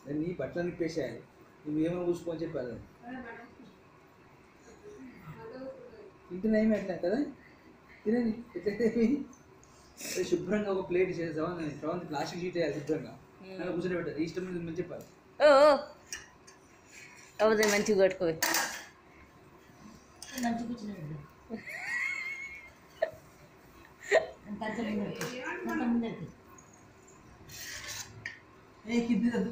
దాన్ని బట్టలు నిప్పేసేయాలి నువ్వు ఏమైనా కూసుకోని చెప్పాలి తింటున్నా ఏమి అట్లా కదా తినండి ఎట్లయితే అది శుభ్రంగా ఒక ప్లేట్ చేసావా తర్వాత ప్లాస్టిక్ షీట్ వేయాలి శుభ్రంగా అలా కూర్చొని పెట్టాలి ఇష్టం మీద మంచి చెప్పాలి ఓ ఓ. కాకపోతే మంచిగా కొట్టుకోవి మంచి కూర్చున్నాడు కొంచెం ముందరికి కొంచెం ముందరికి ఏ కిద్ది వద్దు.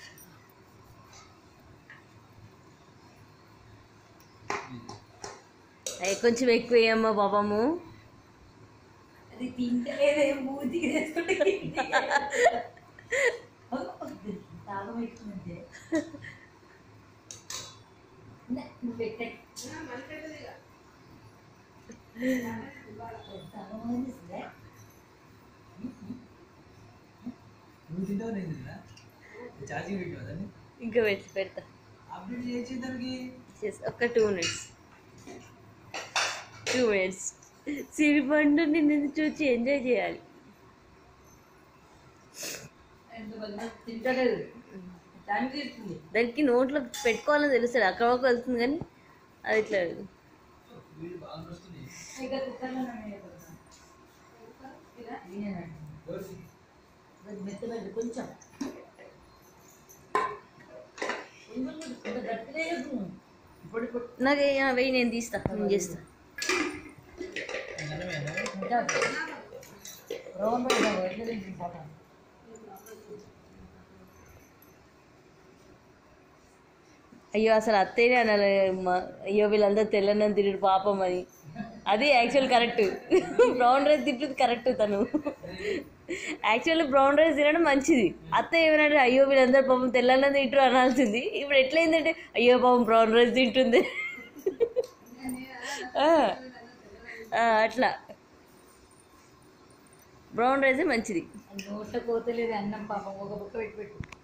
అయ్యి కొంచెం ఎక్కువ వేయమ్మా పాపము అది తింటలేదే మూతి వేసుకుంటే తాగం ఎక్కుతుంటే నువ్వు పెట్టే నువ్వు తింటావు నేను తిన్నా ఛార్జింగ్ పెట్టావు దాన్ని ఇంకా పెట్టి పెడతా అప్డేట్ చేసి దానికి చేసి ఒక టూ మినిట్స్ టూ మినిట్స్ సిరిపండు నిన్ను చూసి ఎంజాయ్ చేయాలి తింటలేదు దానికి ఇస్తుంది దానికి నోట్లో పెట్టుకోవాలని తెలుస్తుంది అక్కడ వరకు వెళ్తుంది కానీ అది ఇట్లా వీడు బాగా వస్తుంది ఇక కుక్కర్లో ఎవరికి? మెత్తబడి కొంచెం కొంచెం గట్టిగా పొడి పొడి నాకు ఏ- ఆ, వెయ్యి నేను తీస్తా నేను చేస్తా అన్నమేనా? రౌండ్ ఎట్లా తింటుంటాను అయ్యో అసలు అత్తయ్యనే అనాలి మా- అయ్యో వీళ్ళందరూ తెల్లన్నం తిరిగి పాపం అని అది యాక్చువల్ కరెక్ట్ బ్రౌన్ రైస్ తింటుంది కరెక్ట్ తను యాక్చువల్లీ బ్రౌన్ రైస్ తినడం మంచిది అత్త ఏమన్నాడు అయ్యో వీళ్ళందరూ పాపం తెల్లన్నం తింటారు అనాల్సింది ఇప్పుడు ఎట్లయిందంటే అయ్యో పాపం బ్రౌన్ రైస్ తింటుంది ఆ, ఆ, అట్లా బ్రౌన్ రైసే మంచిది నోట్లో కోతలేదు అన్నం పాపం ఒక బుక్క పెట్టి పెట్టు